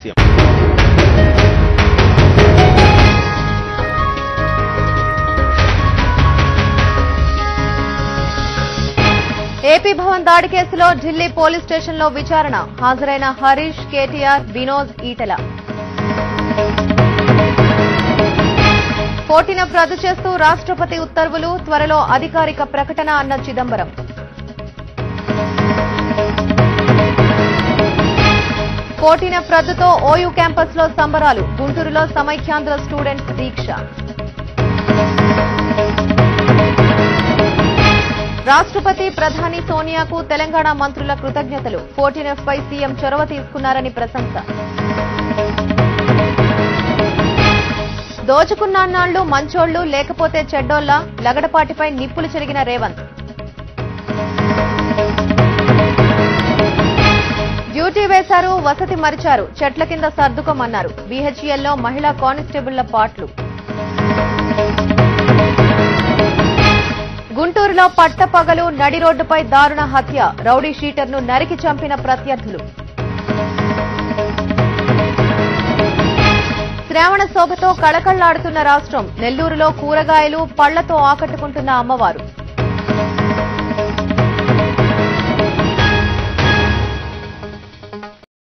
సత్యం AP Bhavan దాడి కేసులో Delhi police స్టేషన్లో విచారణ హాజరైన హరీష్ కేటీఆర్ వినోద్ ఈటల పోటీన రద్దు చేస్తూ రాష్ట్రపతి ఉత్తర్వులు త్వరలో అధికారిక ప్రకటన అన్న చిదంబరం పోటీన రద్దుతో ఓయూ క్యాంపస్ లో సంబరాలు గుంటూరులో సమైక్యాంధ్ర స్టూడెంట్స్ దీక్ష రాష్ట్రపతి ప్రధాని సోనియాకు తెలంగాణ మంత్రుల కృతజ్ఞతలు ఫోర్టీన్ ఎఫ్ పై సీఎం చొరవ తీసుకున్నారని ప్రశంస దోచుకున్నాన్నాళ్లు మంచోళ్లు లేకపోతే చెడ్డోళ్ల లగడపాటిపై నిప్పులు చెరిగిన రేవంత్ డ్యూటీ వేశారు వసతి మరిచారు చెట్ల కింద సర్దుకోమన్నారు బీహెచ్ఈఎల్లో మహిళా కానిస్టేబుళ్ల పాట్లు గుంటూరులో పట్టపగలు నడి రోడ్డుపై దారుణ హత్య రౌడీ షీటర్ను నరికి చంపిన ప్రత్యర్థులు శ్రావణ శోభతో కళకళ్లాడుతున్న రాష్ట్రం నెల్లూరులో కూరగాయలు పళ్లతో ఆకట్టుకుంటున్న అమ్మవారు